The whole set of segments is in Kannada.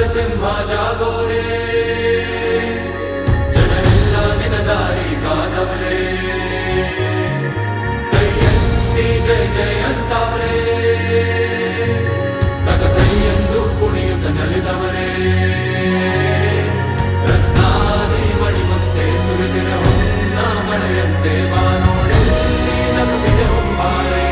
ನರಸಿಂಹ ಜಾಗೋರೆ ಜನರೆಲ್ಲ ನಿನ ದಾರಿ ಕಾದವರೇ ಕೈಯಂತಿ ಜಯ ಜಯ ಅಂತವರೇ ತಗ ಕೈಯೆಂದು ಕುಣಿಯುತ್ತ ನಲಿದವರೇ ರತ್ನಾದಿ ಮಣಿಮಂತೆ ಸುರಿದಿರ ಹೊನ್ನ ಮಳೆಯಂತೆ ಬಾನೋಡೆ ನಗುತ್ತಿದೆ ಹೊಂಬಾಳೆ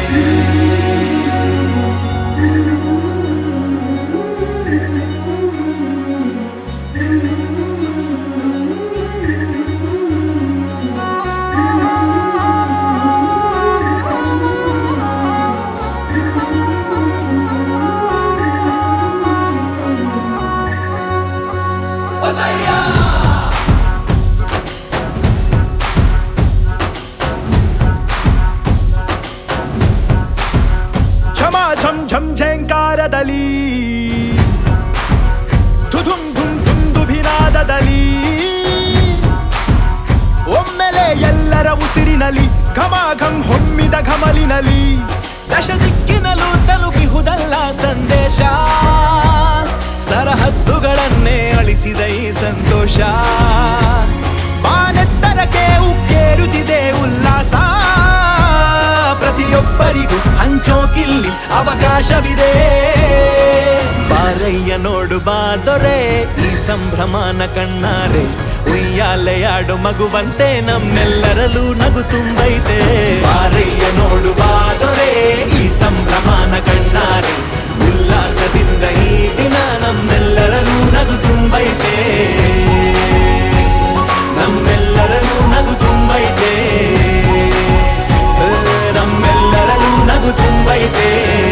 ಛಮ ಛಂ ಛಂ ಝೇಂಕಾರದಲ್ಲಿ ಧುಧುಂ ಧುಂ ಧುಂ ದುಭಿನಾದದಲ್ಲಿ ಒಮ್ಮೆಲೆ ಎಲ್ಲರ ಉಸಿರಿನಲ್ಲಿ ಘಮ ಘಂ ಹೊಮ್ಮಿದ ಘಮಲಿನಲ್ಲಿ ದಶ ದಿಕ್ಕಿನಲ್ಲೂ ತಲುಪಿಹುದಲ್ಲ ಸಂದೇಶ ಸರಹದ್ದುಗಳನ್ನೇ ಅಳಿಸಿದ ಈ ಸಂತೋಷ ಬಾನೆತ್ತರಕ್ಕೆ ಉಕ್ಕೇರುತ್ತಿದೆ ಉಲ್ಲಾಸ ಪ್ರತಿಯೊಬ್ಬರಿಗೂ ಹಂಚೋಕಿಲ್ಲಿ ಅವಕಾಶವಿದೆ ಬಾರಯ್ಯ ನೋಡು ಬಾ ದೊರೆ ಈ ಸಂಭ್ರಮನ ಕಣ್ಣಾರೆ ಉಯ್ಯಾಲೆಯಾಡು ಮಗುವಂತೆ ನಮ್ಮೆಲ್ಲರಲ್ಲೂ ನಗು ತುಂಬೈತೆ ಬಾರಯ್ಯ ನೋಡು ಬಾ ದೊರೆ ಈ ಸಂಭ್ರಮನ ಕಣ್ಣಾರೆ ಉಲ್ಲಾಸದಿಂದ ಈ ದಿನ ನಮ್ಮೆಲ್ಲರಲ್ಲೂ ನಗು ತುಂಬೈತೆ ನಮ್ಮೆಲ್ಲರಲ್ಲೂ ನಗು ತುಂಬೈತೆ ನಮ್ಮೆಲ್ಲರಲ್ಲೂ ನಗು ತುಂಬೈತೆ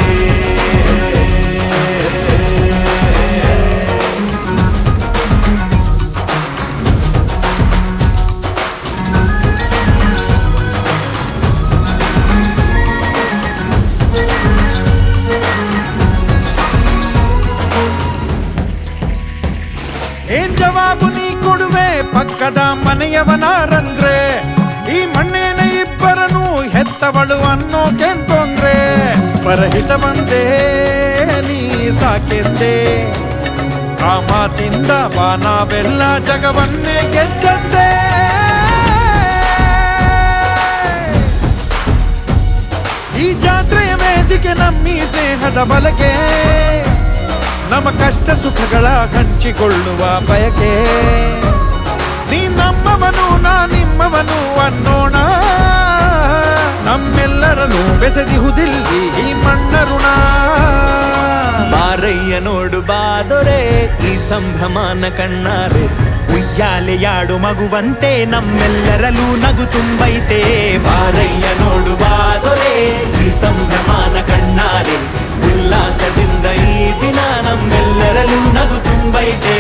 ಏನ್ ಜವಾಬು ನೀ ಕೊಡುವೆ ಪಕ್ಕದ ಮನೆಯವನಾರಂದ್ರೆ ಈ ಮಣ್ಣಿನ ಇಬ್ಬರನು ಹೆತ್ತವಳು ಅನ್ನೋಕೇನ್ ತೊಂದ್ರೆ ಪರಹಿತ ಬಂದೆ ನೀ ಸಾಕೆಂದೆ ಆ ಮಾತಿಂದ ಬಾ ನಾವೆಲ್ಲ ಜಗವನ್ನೇ ಗೆದ್ದಂತೆ ಈ ಜಾತ್ರೆಯ ವೇದಿಕೆ ನಮ್ಮಿ ಸ್ನೇಹದ ಬಲಕೆ ನಮ್ಮ ಕಷ್ಟ ಸುಖಗಳ ಹಂಚಿಕೊಳ್ಳುವ ಬಯಕೆ ನೀ ನಮ್ಮವನು ನಾ ನಿಮ್ಮವನು ಅನ್ನೋಣ ನಮ್ಮೆಲ್ಲರನ್ನು ಬೆಸೆದಿಹುದಿಲ್ಲಿ ಈ ಮಣ್ಣ ಋಣ ಬಾರಯ್ಯ ನೋಡು ಬಾದೊರೆ ಈ ಸಂಭ್ರಮನ ಕಣ್ಣಾರೆ ಉಯ್ಯಾಲೆಯಾಡು ಮಗುವಂತೆ ನಮ್ಮೆಲ್ಲರಲ್ಲೂ ನಗು ತುಂಬೈತೆ ಬಾರಯ್ಯ ನೋಡು ಬಾದೊರೆ ಈ ಸಂಭ್ರಮನ ಕಣ್ಣಾರೆ ಉಲ್ಲಾಸದಿಂದ ಈ ದಿನ ನಮ್ಮೆಲ್ಲರಲ್ಲೂ ನಗು ತುಂಬೈತೆ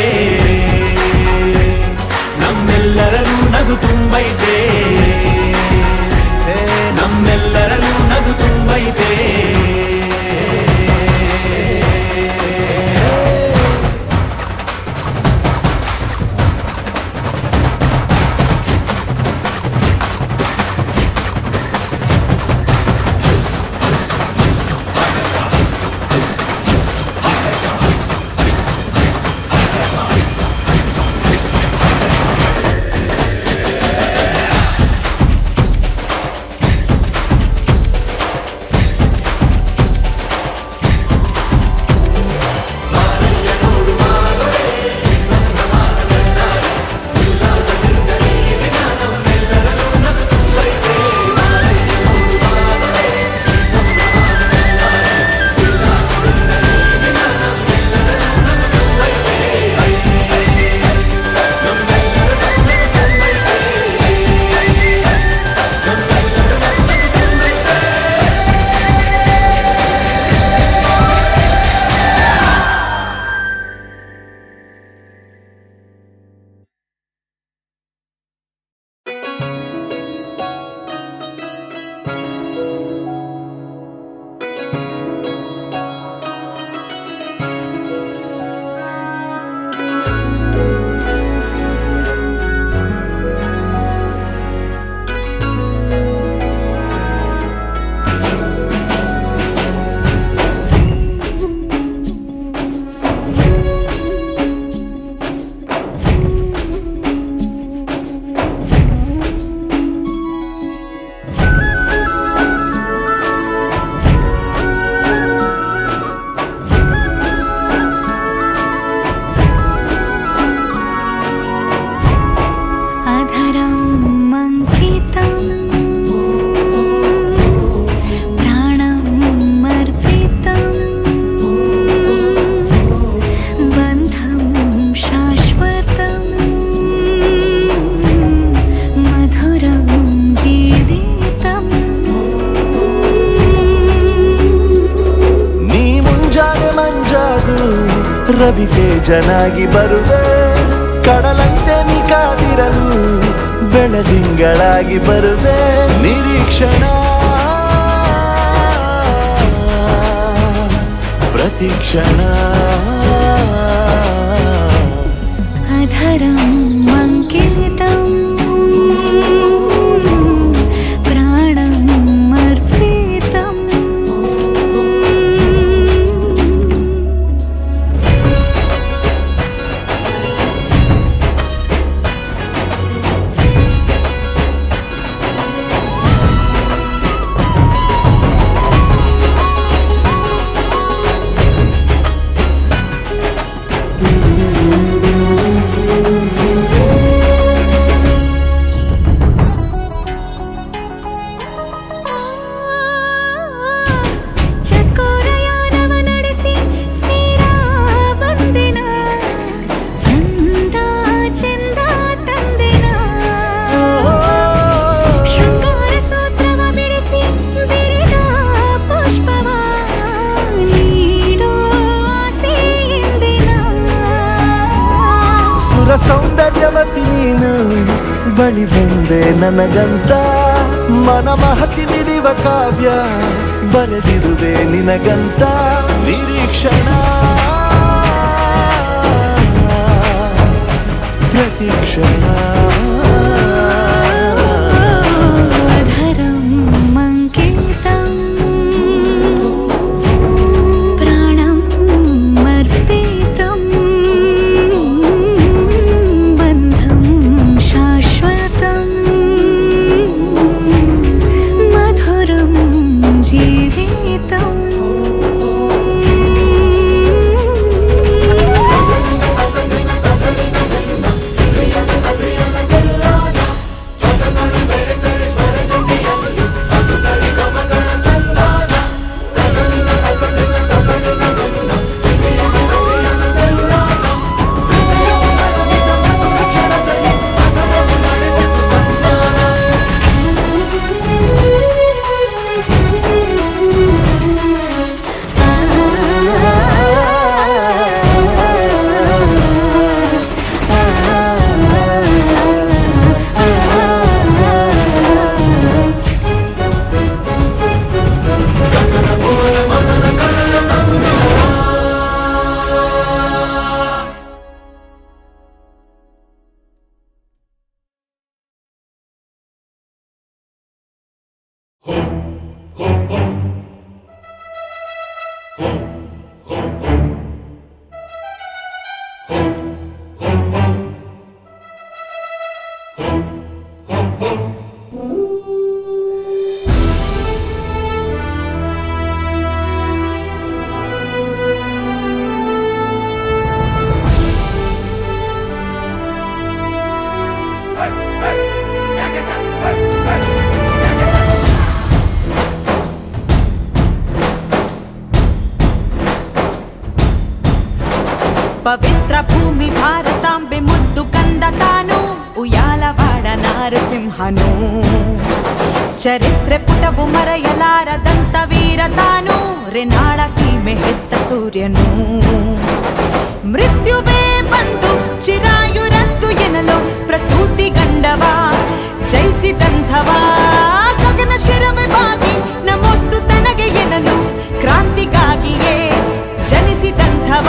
ನಮ್ಮೆಲ್ಲರಲ್ಲೂ ನಗು ತುಂಬೈತೆ ನಮ್ಮೆಲ್ಲರಲ್ಲೂ ನಗು ತುಂಬೈತೆ ರವಿತೇಜನಾಗಿ ಬರುವೆ ಕಡಲಂತೆ ನೀ ಕಾದಿರಲು ಬೆಳದಿಂಗಳಾಗಿ ಬರುವೆ ನಿರೀಕ್ಷಣ ಪ್ರತಿಕ್ಷಣ अधरं मङ्कितं प्राणम् अर्पितम् ಚಕೋರಯಾನವ ನಡೆಸಿ ಸೀರಾ ಬಂದಿನ ಅಂದ ಚಂದ ತಂದಿನ ಶೃಂಗಾರ ಸೂತ್ರವ ಬಿಡಿಸಿ ಬಿರಿದ ಪುಷ್ಪವ ನೀಡೋ ಆಸೆ ಎಂದಿನ ಸುರ ಸೌಂದರ್ಯವತಿ ನೀನು ಬಳಿ ಬಂದೆ ನನಗಂತ ಮನ ಮಹತಿ ಮಿಡಿವ ಕಾವ್ಯ ಬರೆದಿರುವೆ ನಿನಗಂತ ನಿರೀಕ್ಷಣ ಪ್ರತಿಕ್ಷಣ अधरं मङ्कितं प्राणम् अर्पितं बन्धं शाश्वतं मधुरं जीवितम् ಪವಿತ್ರ ಭೂಮಿ ಭಾರತಾಂಬೆ ಮುದ್ದು ಕಂದ ತಾನು ಉಯಾಲವಾಡ ನಾರಸಿಂಹನು ಚರಿತ್ರೆ ಪುಟವು ಮರೆಯಲಾರದಂತ ವೀರ ತಾನು ರೆನಾಳ ಸೀಮೆ ಹೆತ್ತ ಸೂರ್ಯನು ಮೃತ್ಯುವೇ ಬಂದು ಚಿರಾಯುರಸ್ತು ಎನ್ನಲು ಪ್ರಸೂತಿ ಗಂಡವ ಜಯಿಸಿದಂಥವ ಗಗನ ಶಿರವೆ ಬಾಗಿ ನಮೋಸ್ತು ತನಗೆ ಎನ್ನಲು ಕ್ರಾಂತಿಗಾಗಿಯೇ ಜನಿಸಿದಂಥವ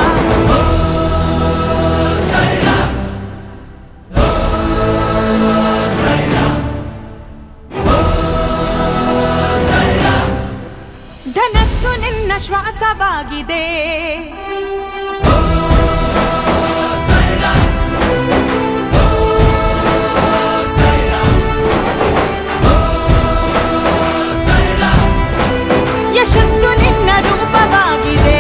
ಧನಸ್ಸು ನಿನ್ನ ಶ್ವಾಸವಾಗಿದೆ ಯಶಸ್ಸು ನಿನ್ನ ರೂಪವಾಗಿದೆ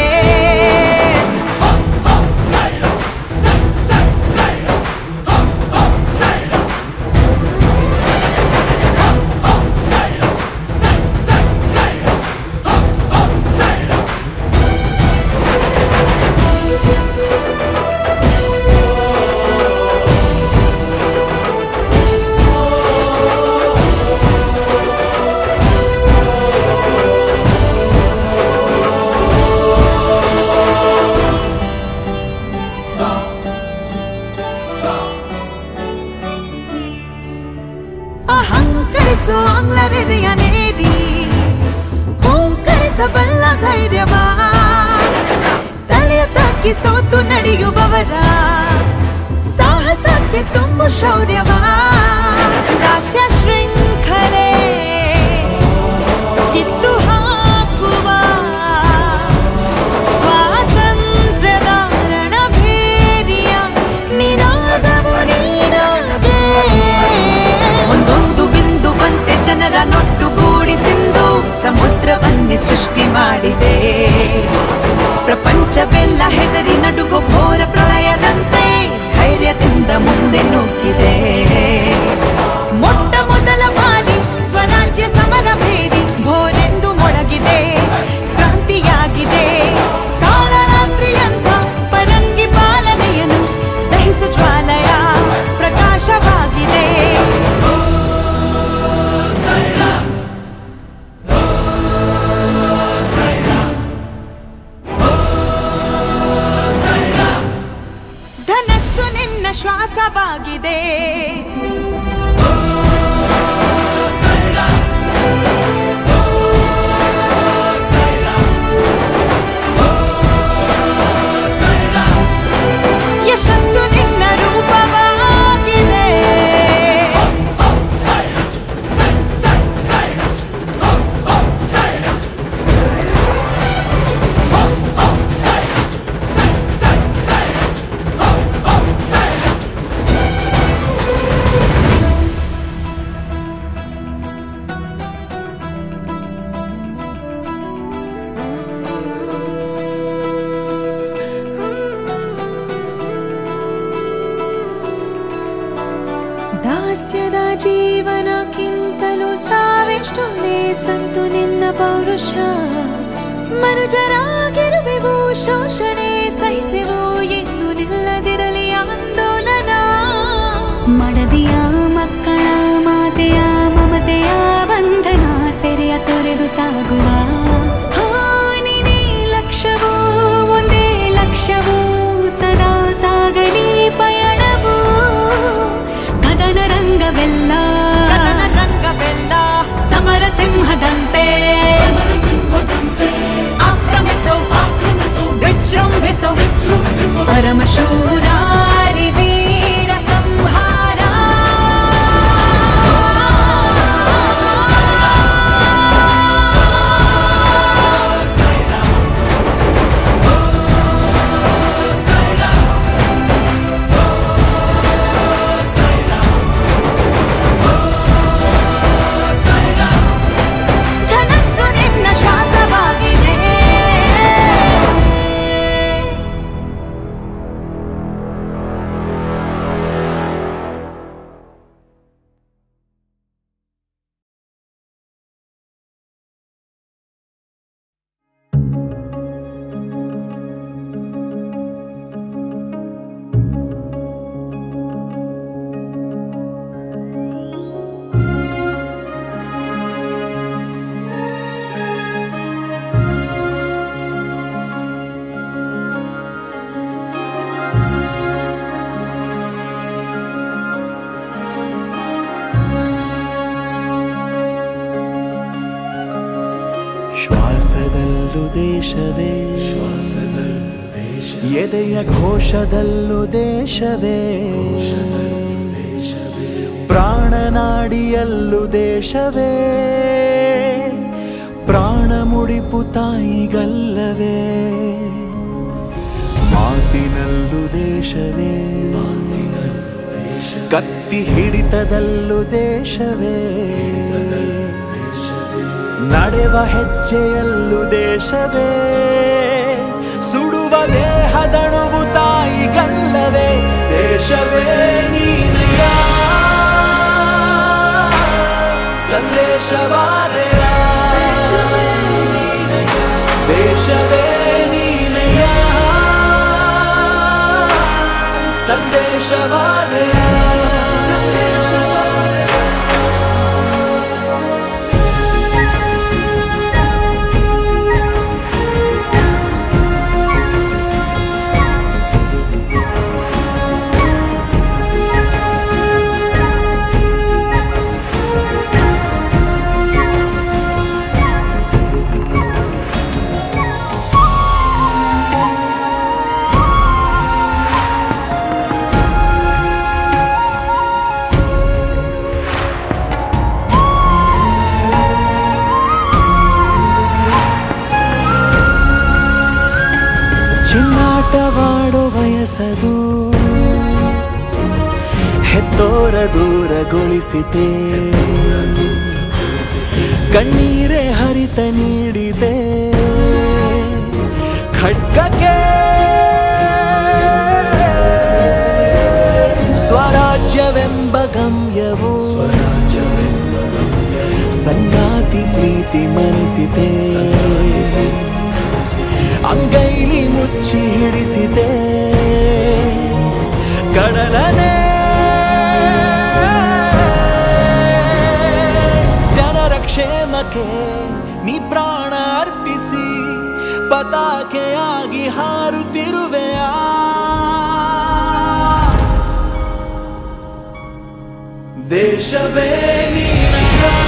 ಶೌರ್ಯವ ದಾಸ್ಯ ಶೃಂಖಲೆ ಕಿತ್ತು ಹಾಕುವ ಸ್ವಾತಂತ್ರ್ಯದ ರಣಭೇರಿಯ ನಿನಾದವು ನೀನಾದೆ ಒಂದೊಂದು ಬಿಂದುವಂತೆ ಜನರ ನೊಟ್ಟುಗೂಡಿಸಿಂದು ಸಮುದ್ರವನ್ನೇ ಸೃಷ್ಟಿ ಮಾಡಿದೆ ಪ್ರಪಂಚವೆಲ್ಲ ಹೆದರಿ ನಡುಗು ಘೋರ ಪ್ರಳಯದಂತೆ ಧೈರ್ಯದಿಂದ ಮುಂದೆ ನುಗ್ಗಿದೆ ಮೊಟ್ಟ ಮೊದಲ ಬಾರಿ ಸ್ವರಾಜ್ಯ ಸಮರ ಭೇರಿ ಭೋರೆಂದು ಮೊಳಗಿದೆ ಕ್ರಾಂತಿಯಾಗಿದೆ ಕಾಳರಾತ್ರಿಯಂಥ ಪರಂಗಿ ಪಾಲನೆಯನ್ನು ದಹಿಸು ಜ್ವಾಲಯ ಪ್ರಕಾಶವಾಗಿದೆ ಧನಸ್ಸು ನಿನ್ನ ಶ್ವಾಸವಾಗಿದೆ ಯಶಸ್ಸು ನಿನ್ನ ರೂಪವಾಗಿದೆ ದಾಸ್ಯದ ಜೀವನಕ್ಕಿಂತಲೂ ಸಾವಿಷ್ಟು ಸಂತು ನಿನ್ನ ಪೌರುಷ ಮನುಜರಾಗಿರುವೆವು ಶೋಷಣೆ ಸಹಿಸೆವು ಎಂದು ನಿಲ್ಲದಿರಲಿ ಆಂದೋಲನ ಮಡದಿಯ ಮಕ್ಕಳ ಮಾತೆಯ ಮಮತೆಯ ಬಂಧನ ಸೆರೆಯ ತೊರೆದು ಸಾಗುವ ಹಾನಿನೇ ಲಕ್ಷ್ಯವೂ ಒಂದೇ ಲಕ್ಷ್ಯವೂ ಸದಾ ಸಾಗಲಿ ಪಯಣವು ಕದನ ರಂಗವೆಲ್ಲ ಕದನ ರಂಗವೆಲ್ಲ ಸಮರ ಸಿಂಹದಂತೆ ಆಕ್ರಮಿಸೋ ವಿಜೃಂಭಿಸೋ ಪರಮಶೂರಾರಿ ವೀರ ಸಂಹಾರ ಧನಸ್ಸು ನಿನ್ನ ಶ್ವಾಸವಾಗಿದೆ ಶ್ವಾಸದಲ್ಲೂ ದೇಶವೇ ಎದೆಯ ಘೋಷದಲ್ಲೂ ದೇಶವೇ ಪ್ರಾಣನಾಡಿಯಲ್ಲೂ ದೇಶವೇ ಪ್ರಾಣ ಮುಡಿಪು ತಾಯಿಗಲ್ಲವೇ ಮಾತಿನಲ್ಲೂ ದೇಶವೇ ಕತ್ತಿ ಹಿಡಿತದಲ್ಲೂ ದೇಶವೇ ನಡೆವ ಹೆಜ್ಜೆಯಲ್ಲೂ ದೇಶವೇ ಸುಡುವ ದೇಹದಣುವು ತಾಯಿಗಲ್ಲವೇ ದೇಶವೇ ನೀನಯ್ಯ ಸಂದೇಶವಾದೆಯ ದೇಶವೇ ನೀನಯ್ಯ ಸಂದೇಶವಾದೆಯ ಸಂದೇಶವಾದೆಯ ಚಿನ್ನಾಟವಾಡೋ ವಯಸ್ಸದು ಹೆತ್ತೋರ ದೂರಗೊಳಿಸಿತೆ ಕಣ್ಣೀರೇ ಹರಿತ ನೀಡಿದೆ ಖಡ್ಗಕ್ಕೆ ಸ್ವರಾಜ್ಯವೆಂಬ ಗಮ್ಯವು ಸಂಗಾತಿ ಪ್ರೀತಿ ಮನಿಸಿದೆ ಅಂಗೈಲಿ ಮುಚ್ಚಿ ಹಿಡಿಸಿದೆ ಕಡಲನೆ ಜನರ ಕ್ಷೇಮಕ್ಕೆ ನೀ ಪ್ರಾಣ ಅರ್ಪಿಸಿ ಪತಾಕೆಯಾಗಿ ಹಾರುತ್ತಿರುವೆಯಾ ದೇಶವೇ ನೀನಯ